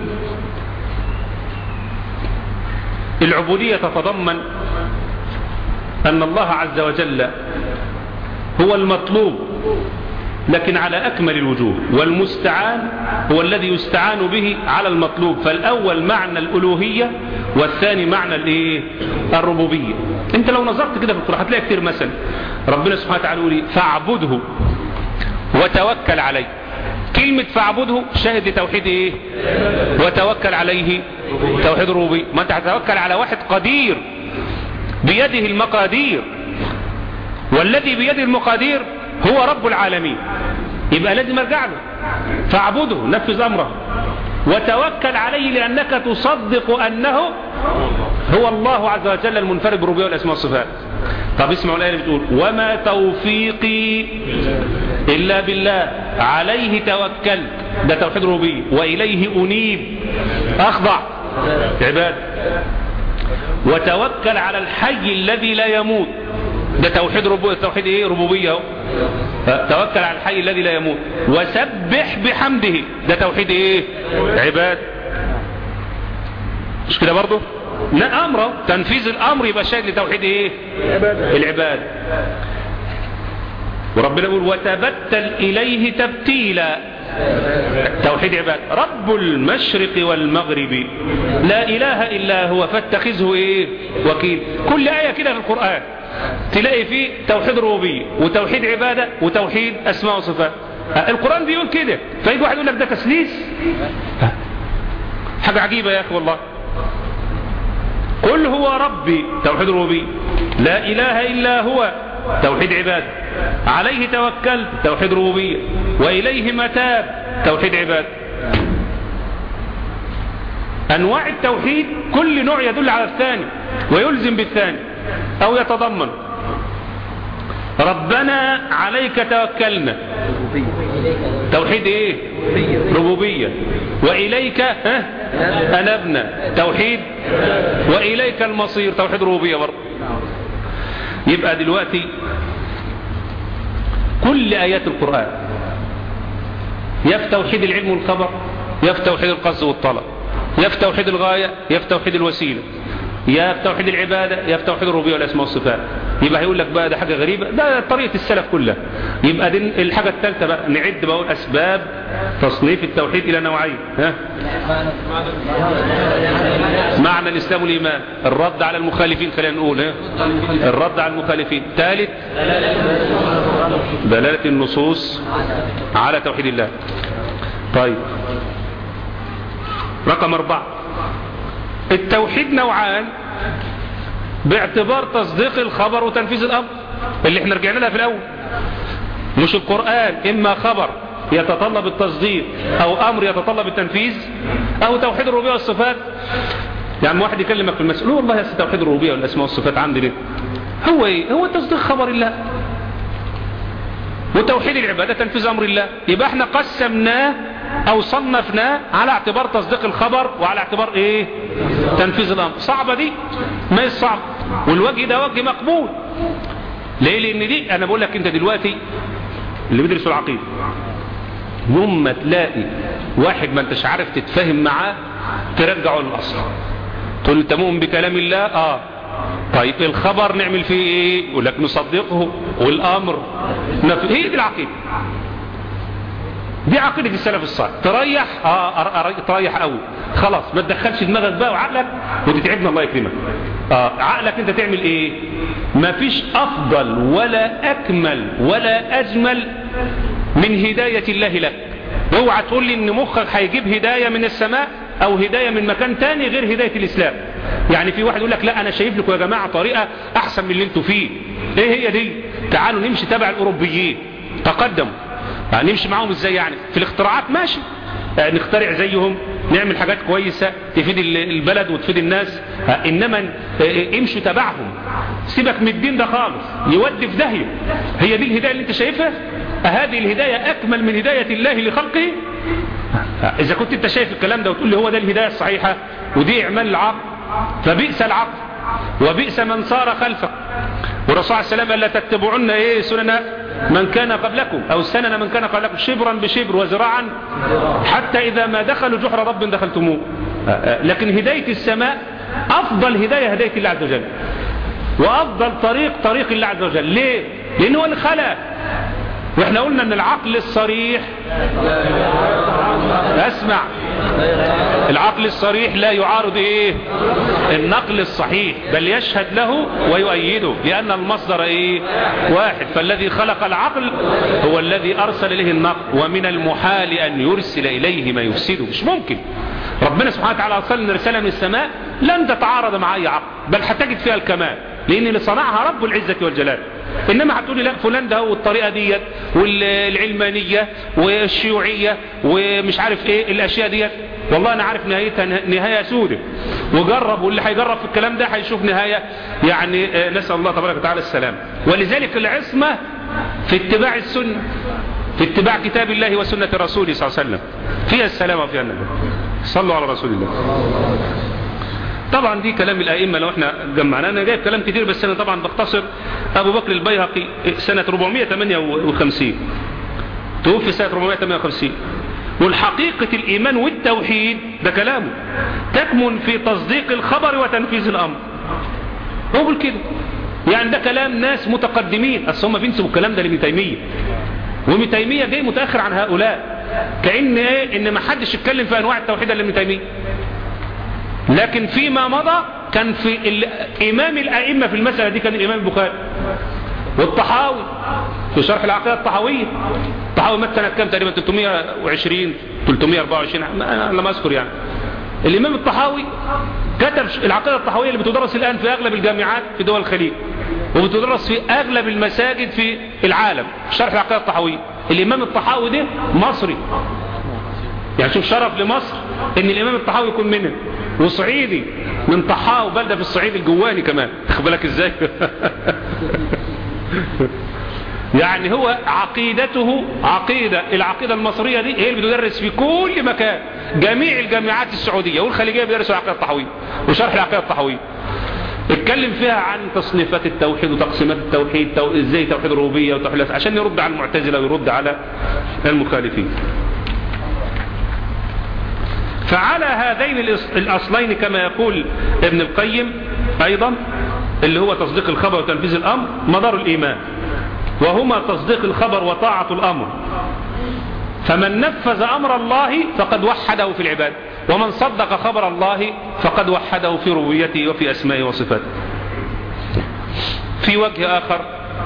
العبودية تتضمن أن الله عز وجل هو المطلوب لكن على أكمل الوجوه والمستعان هو الذي يستعان به على المطلوب فالأول معنى الألوهية والثاني معنى الإيه؟ الربوبية انت لو نظرت كده في القرآن هتلاقي كتير مثلا ربنا سبحانه وتعالى يقول فاعبده وتوكل عليه كلمة فاعبده شاهد لتوحيد ايه وتوكل عليه توحيد الربوبية ما انت هتتوكل على واحد قدير بيده المقادير والذي بيده المقادير هو رب العالمين يبقى لازم ارجع له فاعبده نفذ امره وتوكل عليه لانك تصدق انه هو الله عز وجل المنفرد بالربوبيه والاسماء والصفات طب اسمعوا الايه اللي بتقول وما توفيقي الا بالله عليه توكلت ده توحيد الربوبيه واليه انيب اخضع عباد وتوكل على الحي الذي لا يموت ده توحيد ربوبيه توحيد ايه ربوبيه اهو توكل على الحي الذي لا يموت وسبح بحمده ده توحيد ايه عباد مش كده برضه لا امره تنفيذ الامر يبقى شاهد لتوحيد ايه العباد وربنا يقول وتبتل اليه تبتيلا توحيد عباد رب المشرق والمغرب لا اله الا هو فاتخذه ايه وكيل كل ايه كده في القران تلاقي فيه توحيد ربوبيه وتوحيد عباده وتوحيد اسماء وصفات القران بيقول كده فيجي واحد يقول لك ده تسليس حاجه عجيبه يا اخي والله قل هو ربي توحيد الربوبيه لا اله الا هو توحيد عباد عليه توكلت توحيد ربوبيه واليه متاب توحيد عباد انواع التوحيد كل نوع يدل على الثاني ويلزم بالثاني او يتضمن ربنا عليك توكلنا توحيد ايه ربوبية واليك ها انبنا توحيد واليك المصير توحيد ربوبية برضه يبقى دلوقتي كل ايات القرآن يا في توحيد العلم والخبر يا في توحيد القصد والطلب يا في توحيد الغاية يا في توحيد الوسيلة يا في توحيد العبادة يا في توحيد الربوبية والاسماء والصفات يبقى هيقول لك بقى ده حاجة غريبة ده طريقة السلف كلها يبقى دي الحاجة الثالثة بقى نعد بقول أسباب تصنيف التوحيد إلى نوعين ها معنى الإسلام والإيمان الرد على المخالفين خلينا نقول ها الرد على المخالفين ثالث دلالة النصوص على توحيد الله طيب رقم أربعة التوحيد نوعان باعتبار تصديق الخبر وتنفيذ الأمر اللي احنا رجعنا لها في الأول مش القرآن إما خبر يتطلب التصديق أو أمر يتطلب التنفيذ أو توحيد الربوبية والصفات يعني واحد يكلمك في المسألة والله يا توحيد الربوبية والأسماء والصفات عندي ليه هو ايه هو تصديق خبر الله وتوحيد العبادة تنفيذ أمر الله يبقى احنا قسمناه أو صنفناه على اعتبار تصديق الخبر وعلى اعتبار ايه تنفيذ الأمر صعبة دي ما هي صعب والوجه ده وجه مقبول ليه لأن دي أنا بقول لك أنت دلوقتي اللي بيدرسوا العقيدة يوم ما تلاقي واحد ما انتش عارف تتفاهم معاه ترجعه للأصل تقول انت مؤمن بكلام الله اه طيب الخبر نعمل فيه ايه يقول لك نصدقه والامر نف... هي دي العقيده دي عقيده السلف الصالح تريح اه أر... تريح قوي خلاص ما تدخلش دماغك بقى وعقلك وتتعبنا الله يكرمك اه عقلك انت تعمل ايه ما فيش افضل ولا اكمل ولا اجمل من هدايه الله لك اوعى تقول لي ان مخك هيجيب هدايه من السماء او هدايه من مكان تاني غير هدايه الاسلام يعني في واحد يقول لك لا انا شايف لكم يا جماعه طريقه احسن من اللي انتوا فيه ايه هي دي تعالوا نمشي تبع الاوروبيين تقدموا يعني نمشي معاهم ازاي يعني في الاختراعات ماشي نخترع زيهم نعمل حاجات كويسة تفيد البلد وتفيد الناس إنما امشوا تبعهم سيبك من الدين ده خالص يودي في داهية هي دي الهداية اللي انت شايفها هذه الهداية أكمل من هداية الله لخلقه إذا كنت انت شايف الكلام ده وتقول لي هو ده الهداية الصحيحة ودي إعمال العقل فبئس العقل وبئس من صار خلفك والرسول عليه السلام قال لا تتبعون ايه سنن من كان قبلكم او سنن من كان قبلكم شبرا بشبر وزراعا حتى اذا ما دخلوا جحر رب دخلتموه لكن هداية السماء افضل هداية هداية الله عز وجل وافضل طريق طريق الله عز وجل ليه لانه اللي خلق واحنا قلنا ان العقل الصريح اسمع العقل الصريح لا يعارض ايه النقل الصحيح بل يشهد له ويؤيده لان المصدر ايه واحد فالذي خلق العقل هو الذي ارسل اليه النقل ومن المحال ان يرسل اليه ما يفسده مش ممكن ربنا سبحانه وتعالى ارسلنا رسالة من السماء لن تتعارض مع اي عقل بل هتجد فيها الكمال لان اللي صنعها رب العزة والجلال انما هتقولي لا فلان ده والطريقة ديت والعلمانية والشيوعية ومش عارف ايه الاشياء ديت والله انا عارف نهايتها نهاية سودة وجرب واللي هيجرب في الكلام ده هيشوف نهاية يعني نسأل الله تبارك وتعالى السلام ولذلك العصمة في اتباع السنة في اتباع كتاب الله وسنة رسوله صلى الله عليه وسلم فيها السلام وفيها النبي صلوا على رسول الله طبعا دي كلام الأئمة لو احنا جمعنا أنا جايب كلام كتير بس أنا طبعا بختصر أبو بكر البيهقي سنة 458 توفي سنة 458 والحقيقة الإيمان والتوحيد ده كلامه تكمن في تصديق الخبر وتنفيذ الأمر هو بيقول كده يعني ده كلام ناس متقدمين أصل هم بينسبوا الكلام ده لابن تيمية وابن تيمية جاي متأخر عن هؤلاء كأن ايه ان ما حدش يتكلم في انواع التوحيد الا ابن تيمية لكن فيما مضى كان في امام الائمة في المسألة دي كان الامام البخاري والطحاوي في شرح العقيدة الطحاوية الطحاوي مات سنة كام تقريبا 320 324 انا لما اذكر يعني الامام الطحاوي كتب العقيدة الطحاوية اللي بتدرس الان في اغلب الجامعات في دول الخليج وبتدرس في اغلب المساجد في العالم شرح العقيدة الطحاوية الامام الطحاوي ده مصري يعني شوف شرف لمصر ان الامام الطحاوي يكون منه وصعيدي من طحاو بلدة في الصعيد الجواني كمان تاخد بالك ازاي يعني هو عقيدته عقيدة العقيدة المصرية دي هي اللي بتدرس في كل مكان جميع الجامعات السعودية والخليجية بيدرسوا العقيدة الطحاوية وشرح العقيدة الطحاوية اتكلم فيها عن تصنيفات التوحيد وتقسيمات التوحيد تو... ازاي توحيد الربوبيه وتوحيد عشان يرد على المعتزله ويرد على المخالفين فعلى هذين الاصلين كما يقول ابن القيم ايضا اللي هو تصديق الخبر وتنفيذ الامر مدار الايمان وهما تصديق الخبر وطاعه الامر فمن نفذ امر الله فقد وحده في العباد ومن صدق خبر الله فقد وحده في ربوبيته وفي أسمائه وصفاته في وجه آخر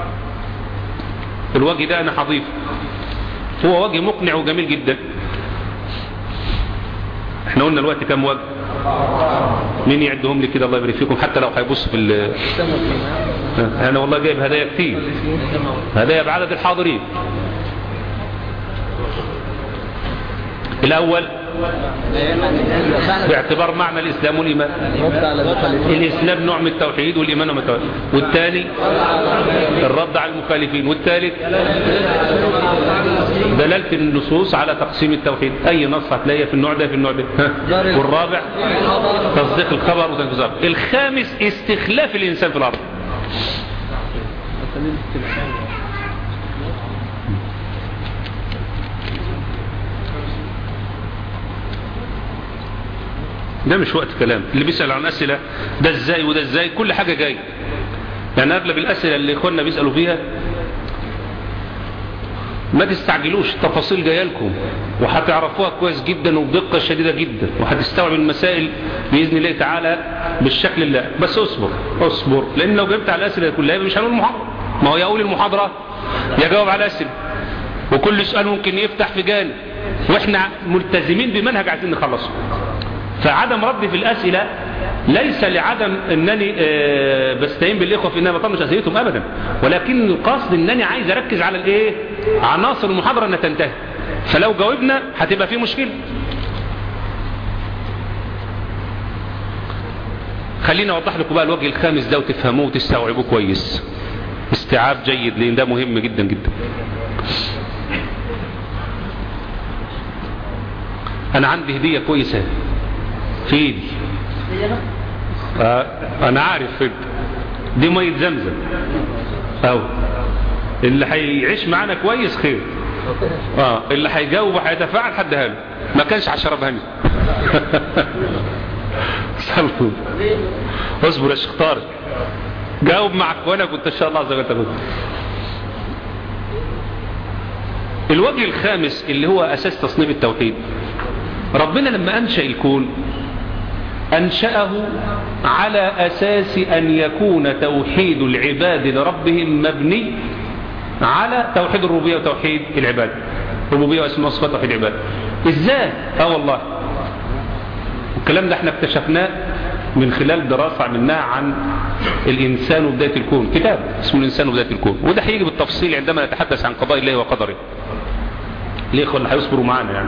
الوجه ده أنا حضيف هو وجه مقنع وجميل جدا احنا قلنا الوقت كم وجه مين يعدهم لي كده الله يبارك فيكم حتى لو هيبص في ال انا والله جايب هدايا كتير هدايا بعدد الحاضرين الاول باعتبار معنى الإسلام والإيمان الإسلام نوع من التوحيد والإيمان نوع من التوحيد والثاني الرد على المخالفين والثالث دلالة النصوص على تقسيم التوحيد أي نص هتلاقيه في النوع ده في النوع ده والرابع تصديق الخبر وتنفيذ الأمر الخامس استخلاف الإنسان في الأرض ده مش وقت كلام اللي بيسأل عن أسئلة ده ازاي وده ازاي كل حاجة جاي يعني أغلب الأسئلة اللي إخواننا بيسألوا فيها ما تستعجلوش التفاصيل جايه لكم وهتعرفوها كويس جدا وبدقة شديدة جدا وهتستوعب المسائل بإذن الله تعالى بالشكل الله بس اصبر اصبر لأن لو جبت على الأسئلة كلها مش هنقول المحاضرة ما هو يقول المحاضرة يجاوب على الأسئلة وكل سؤال ممكن يفتح في جانب واحنا ملتزمين بمنهج عايزين نخلصه فعدم ردي في الأسئلة ليس لعدم أنني أه بستعين بالإخوة في أنها بطنش أسئلتهم أبدا ولكن القصد أنني عايز أركز على الإيه عناصر المحاضرة أنها تنتهي فلو جاوبنا هتبقى في مشكلة خلينا اوضح لكم بقى الوجه الخامس ده وتفهموه وتستوعبوه كويس استيعاب جيد لان ده مهم جدا جدا انا عندي هدية كويسة في ايدي آه انا عارف انت دي مية زمزم اهو اللي هيعيش معانا كويس خير اه اللي هيجاوب وهيتفاعل حد هاله ما كانش عشرة هني صلوا اصبر يا شيخ طارق جاوب معك وانا كنت ان شاء الله عز وجل الوجه الخامس اللي هو اساس تصنيف التوحيد ربنا لما انشأ الكون انشأه على اساس ان يكون توحيد العباد لربهم مبني على توحيد الربوبيه وتوحيد العباد ربوبيه واسماء وصفات توحيد العباد ازاي اه والله الكلام ده احنا اكتشفناه من خلال دراسة عملناها عن الإنسان وبداية الكون كتاب اسمه الإنسان وبداية الكون وده هيجي بالتفصيل عندما نتحدث عن قضاء الله وقدره الإخوة اللي هيصبروا معانا يعني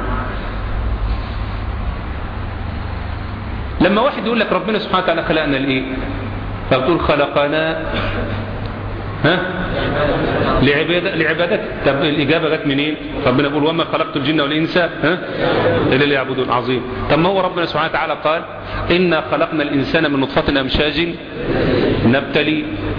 لما واحد يقول لك ربنا سبحانه وتعالى خلقنا لإيه فبتقول خلقنا ها لعبادة لعبادك طب الإجابة جت منين ربنا يقول وما خلقت الجن والإنس ها إلا ليعبدون عظيم طب ما هو ربنا سبحانه وتعالى قال إنا خلقنا الإنسان من نطفة أمشاج نبتلي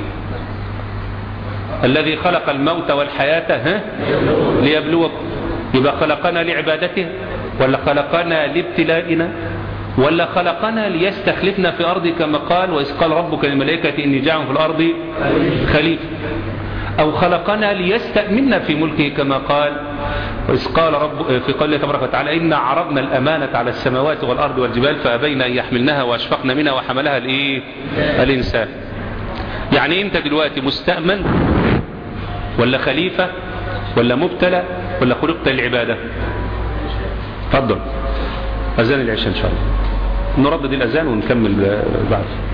الذي خلق الموت والحياة ها ليبلوكم يبقى خلقنا لعبادته ولا خلقنا لابتلائنا ولا خلقنا ليستخلفنا في أرض كما قال وإذ قال ربك للملائكة إني جاعل في الأرض خليفة أو خلقنا ليستأمنا في ملكه كما قال وإذ قال رب في قوله تبارك وتعالى إنا عرضنا الأمانة على السماوات والأرض والجبال فأبين أن يحملنها وأشفقن منها وحملها الإيه الإنسان يعني أنت دلوقتي مستأمن ولا خليفة ولا مبتلى ولا خلقت للعبادة تفضل أذان العشاء إن شاء الله نردد الأذان ونكمل بعد